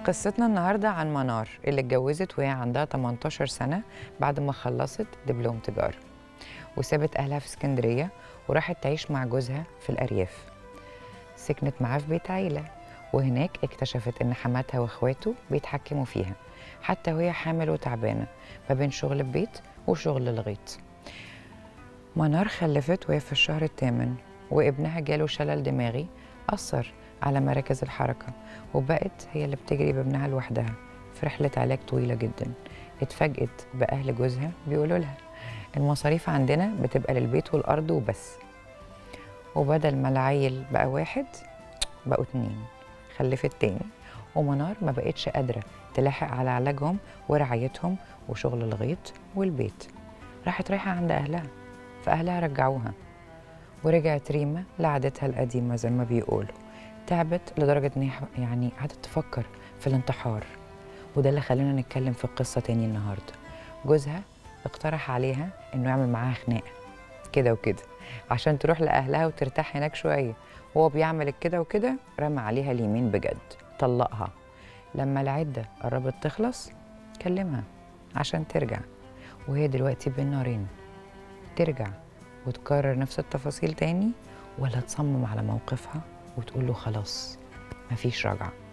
قصتنا النهاردة عن منار اللي اتجوزت وهي عندها 18 سنة بعد ما خلصت دبلوم تجارة وسابت أهلها في اسكندرية وراحت تعيش مع جوزها في الأرياف سكنت معاه في بيت عيلة وهناك اكتشفت إن حماتها وإخواته بيتحكموا فيها حتى وهي حامل وتعبانة ما بين شغل البيت وشغل الغيط منار خلفت وهي في الشهر الثامن وابنها جاله شلل دماغي أثر على مراكز الحركة وبقت هي اللي بتجري بابنها لوحدها في رحلة علاج طويلة جدا اتفاجئت بأهل جوزها بيقولوا لها المصاريف عندنا بتبقى للبيت والأرض وبس وبدل ما العيل بقى واحد بقوا اتنين خلفت تاني ومنار ما بقتش قادرة تلاحق على علاجهم ورعايتهم وشغل الغيط والبيت راحت رايحة عند أهلها فأهلها رجعوها ورجعت ريما لعادتها القديمة زي ما بيقولوا تعبت لدرجة إن هي يعني قعدت تفكر في الانتحار وده اللي خلانا نتكلم في القصة تاني النهاردة جوزها اقترح عليها إنه يعمل معاها خناقة كده وكده عشان تروح لأهلها وترتاح هناك شوية وهو بيعمل كده وكده رمى عليها اليمين بجد طلقها لما العدة قربت تخلص كلمها عشان ترجع وهي دلوقتي بين نارين ترجع وتكرر نفس التفاصيل تاني ولا تصمم على موقفها وتقول له خلاص مفيش رجعه